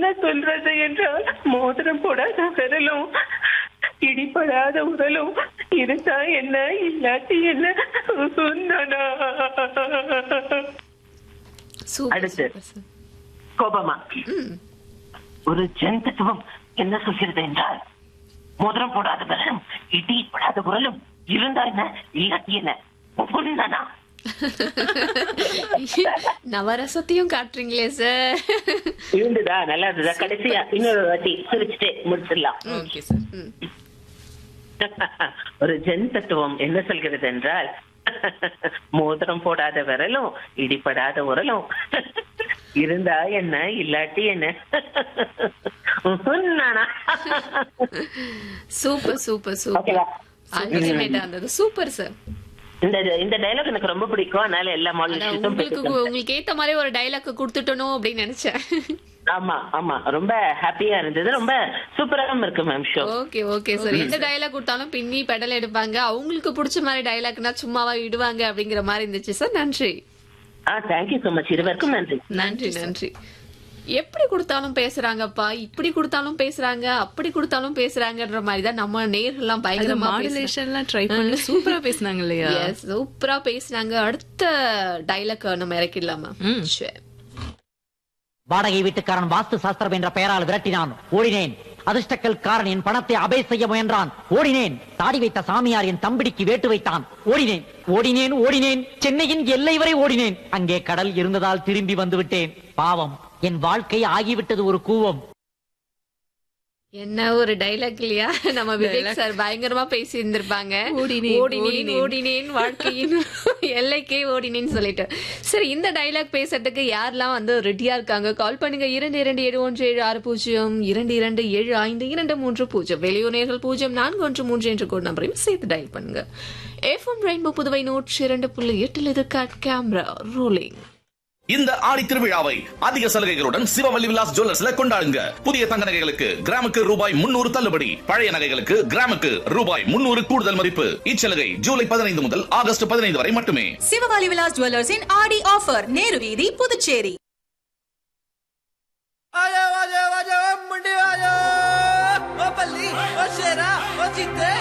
என்ன சொல்றது என்றால் மோதிரம் போடாத விரலும் இடிப்படாத உடலும் இருந்தா என்ன இல்லாட்டி என்ன சொன்னனா சூப்பர் அடுத்து. சூப்பர் சார் கோபமா ஒரு ஜென்தத்துவம் என்ன சொல்கிறது என்றால் மோதிரம் போடாத விரலும் இடிப்படாத குரலும் இருந்தா என்ன இல்லாட்டி என்ன சொன்னனா நவரசத்தையும் காட்டுறீங்களே சார் இருந்துதா நல்லா இருந்ததா கடைசியா இன்னொரு வாட்டி சிரிச்சுட்டு முடிச்சிடலாம் ஓகே சார் ம். ஒரு ஜென் தத்துவம் என்ன சொல்கிறது என்றால் மோதிரம் போடாத விரலும் இடிப்படாத உரலும் இருந்தா என்ன இல்லாட்டி என்ன நானா சூப்பர் சூப்பர் சூப்பர் ஓகேவா அல்டிமேட்டா இருந்தது சூப்பர் சார் இந்த இந்த டைலாக் எனக்கு ரொம்ப பிடிக்கும் அதனால எல்லா அதான் மாடல்ஸும் உங்களுக்கு உங்களுக்கு ஏத்த மாதிரி ஒரு டைலாக் கொடுத்துட்டனோ அப்படின்னு நினைச்சேன் ஆமா ஆமா ரொம்ப ஹாப்பியா இருந்தது ரொம்ப சூப்பராகவும் இருக்கு ma'am show okay okay sir எந்த டைலாக் கொடுத்தாலும் பின்னி பெடல் எடுப்பாங்க அவங்களுக்கு பிடிச்ச மாதிரி டைலாக்னா சும்மாவா விடுவாங்க அப்படிங்கிற மாதிரி இருந்துச்சு சார் நன்றி ஆ தேங்க்யூ சோ மச் இருவருக்கும் நன்றி நன்றி நன்றி எப்படி கொடுத்தாலும் பேசுறாங்கப்பா இப்படி கொடுத்தாலும் பேசுறாங்க அப்படி கொடுத்தாலும் பேசுறாங்கன்ற மாதிரி தான் நம்ம நேர்கள்லாம் அது பயங்கரமா மாடுலேஷன் எல்லாம் ட்ரை பண்ணி சூப்பரா பேசுனாங்க இல்லையா சூப்பரா பேசுனாங்க அடுத்த டைலாக் நம்ம இறக்கிடலாமா ம். சரி. வாடகை வீட்டுக்காரன் வாஸ்து சாஸ்திரம் என்ற பெயரால் விரட்டினான் ஓடினேன் அதிர்ஷ்டக்கல்காரன் என் பணத்தை அபே செய்ய முயன்றான் ஓடினேன் தாடி வைத்த சாமியார் என் தம்பிடிக்கு வேட்டு வைத்தான் ஓடினேன் ஓடினேன் ஓடினேன் சென்னையின் எல்லை வரை ஓடினேன் அங்கே கடல் இருந்ததால் திரும்பி வந்து விட்டேன் பாவம் என் வாழ்க்கை ஆகிவிட்டது ஒரு கூவம் என்ன ஒரு டைலாக் இல்லையா நம்ம விவேக் சார் பயங்கரமா பேசி இருந்திருப்பாங்க ஓடினேன், ஓடினேன் ஓடினேன். ஓடினேன் வாழ்க்கையின் எல்லைக்கே ஓடினேன்னு சொல்லிட்டு சரி இந்த டைலாக் பேசுறதுக்கு யாரெல்லாம் வந்து ரெடியா இருக்காங்க கால் பண்ணுங்க இரண்டு இரண்டு ஏழு ஒன்று ஏழு ஆறு பூஜ்ஜியம் இரண்டு இரண்டு ஏழு ஐந்து இரண்டு மூன்று பூஜ்ஜியம் வெளியூனர்கள் பூஜ்ஜியம் நான்கு ஒன்று மூன்று என்ற கோட் நம்பரையும் சேர்த்து டயல் பண்ணுங்க எஃப்எம் ரெயின்போ புதுவை நூற்றி இரண்டு புள்ளி எட்டில் இது கட் கேமரா ரோலிங் இந்த ஆடி திருவிழாவை அதிக சலுகைகளுடன் சிவவல்லி விலாஸ் ஜுவல்லர்ஸ்ல கொண்டாடுங்க புதிய தங்க நகைகளுக்கு கிராமுக்கு ரூபாய் முன்னூறு தள்ளுபடி பழைய நகைகளுக்கு கிராமுக்கு ரூபாய் முன்னூறு கூடுதல் மதிப்பு இச்சலுகை ஜூலை பதினைந்து முதல் ஆகஸ்ட் பதினைந்து வரை மட்டுமே சிவகாலி விலாஸ் ஜுவல்லர்ஸின் ஆடி ஆஃபர் நேரு வீதி புதுச்சேரி आजा आजा आजा मुंडे आजा ओ बल्ली ओ शेरा ओ जीते